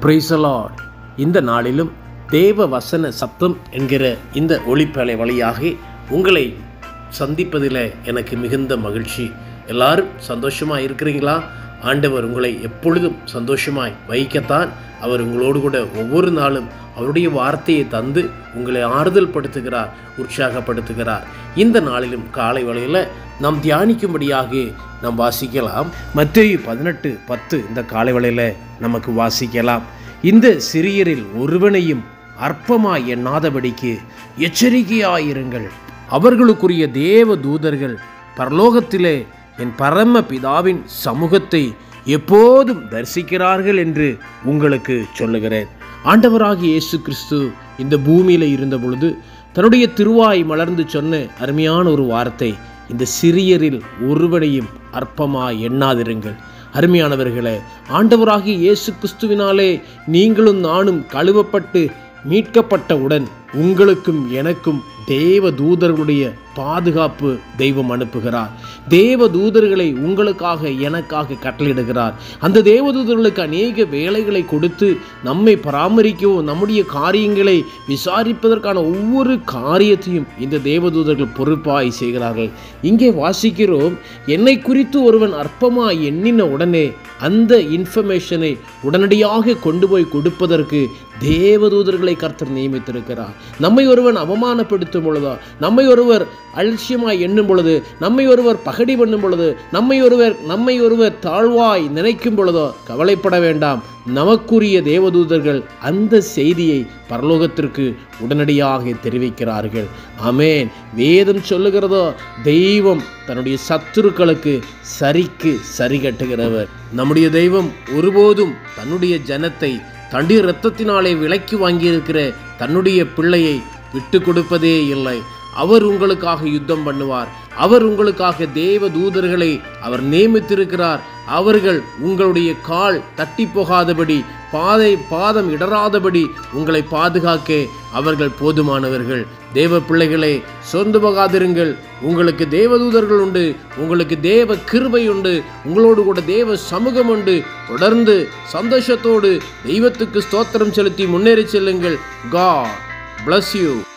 பிரைசலாட் இந்த நாளிலும் தேவ வசன சப்தம் என்கிற இந்த ஒளிப்பலை வழியாக உங்களை சந்திப்பதில் எனக்கு மிகுந்த மகிழ்ச்சி எல்லாரும் சந்தோஷமாக இருக்கிறீங்களா ஆண்டவர் உங்களை எப்பொழுதும் சந்தோஷமாய் வைக்கத்தான் அவர் உங்களோடு கூட ஒவ்வொரு நாளும் அவருடைய வார்த்தையை தந்து உங்களை ஆறுதல் படுத்துகிறார் உற்சாகப்படுத்துகிறார் இந்த நாளிலும் காலை வேளையில் நாம் தியானிக்கும்படியாக நாம் வாசிக்கலாம் மத்திய பதினெட்டு பத்து இந்த காலை வேளையில் நமக்கு வாசிக்கலாம் இந்த சிறியரில் ஒருவனையும் அற்பமாய் எண்ணாதபடிக்கு எச்சரிக்கையாயிருங்கள் அவர்களுக்குரிய தேவ தூதர்கள் பரலோகத்திலே என் பரம பிதாவின் சமூகத்தை எப்போதும் தரிசிக்கிறார்கள் என்று உங்களுக்கு சொல்லுகிறேன் ஆண்டவராகிய இயேசு கிறிஸ்து இந்த பூமியில் இருந்த பொழுது தன்னுடைய திருவாய் மலர்ந்து சொன்ன அருமையான ஒரு வார்த்தை இந்த சிறியரில் ஒருவனையும் அற்பமாய் எண்ணாதிருங்கள் அருமையானவர்களே ஆண்டவராகிய இயேசு கிறிஸ்துவினாலே நீங்களும் நானும் கழுவப்பட்டு மீட்கப்பட்டவுடன் உங்களுக்கும் எனக்கும் தேவ தூதர்களுடைய பாதுகாப்பு தெய்வம் அனுப்புகிறார் தேவ தூதர்களை உங்களுக்காக எனக்காக கட்டளையிடுகிறார் அந்த தேவ தூதர்களுக்கு அநேக வேலைகளை கொடுத்து நம்மை பராமரிக்கவும் நம்முடைய காரியங்களை விசாரிப்பதற்கான ஒவ்வொரு காரியத்தையும் இந்த தேவதூதர்கள் பொறுப்பாய் செய்கிறார்கள் இங்கே வாசிக்கிறோம் என்னை குறித்து ஒருவன் அற்பமாய் எண்ணின உடனே அந்த இன்ஃபர்மேஷனை உடனடியாக கொண்டு போய் கொடுப்பதற்கு தேவதூதர்களை கர்த்தர் நியமித்திருக்கிறார் நம்மை ஒருவன் அவமானப்படுத்தும் பொழுதோ நம்மை ஒருவர் அலட்சியமாய் எண்ணும் பொழுது நம்மை ஒருவர் பகடி பண்ணும் பொழுது நம்மை ஒருவர் நம்மை ஒருவர் தாழ்வாய் நினைக்கும் பொழுதோ கவலைப்பட வேண்டாம் நமக்குரிய தேவதூதர்கள் அந்த செய்தியை பரலோகத்திற்கு உடனடியாக தெரிவிக்கிறார்கள் ஆமேன் வேதம் சொல்லுகிறதோ தெய்வம் தன்னுடைய சத்துருக்களுக்கு சரிக்கு சரி கட்டுகிறவர் நம்முடைய தெய்வம் ஒருபோதும் தன்னுடைய ஜனத்தை தண்டி இரத்தத்தினாலே விலைக்கு வாங்கியிருக்கிற தன்னுடைய பிள்ளையை விட்டு கொடுப்பதே இல்லை அவர் உங்களுக்காக யுத்தம் பண்ணுவார் அவர் உங்களுக்காக தேவ தூதர்களை அவர் நியமித்திருக்கிறார் அவர்கள் உங்களுடைய கால் தட்டி போகாதபடி பாதை பாதம் இடராதபடி உங்களை பாதுகாக்க அவர்கள் போதுமானவர்கள் தேவ பிள்ளைகளே சொந்து போகாதிருங்கள் உங்களுக்கு தேவதூதர்கள் உண்டு உங்களுக்கு தேவ கிருபை உண்டு உங்களோடு கூட தேவ சமூகம் உண்டு தொடர்ந்து சந்தோஷத்தோடு தெய்வத்துக்கு ஸ்தோத்திரம் செலுத்தி முன்னேறி செல்லுங்கள் காட் bless you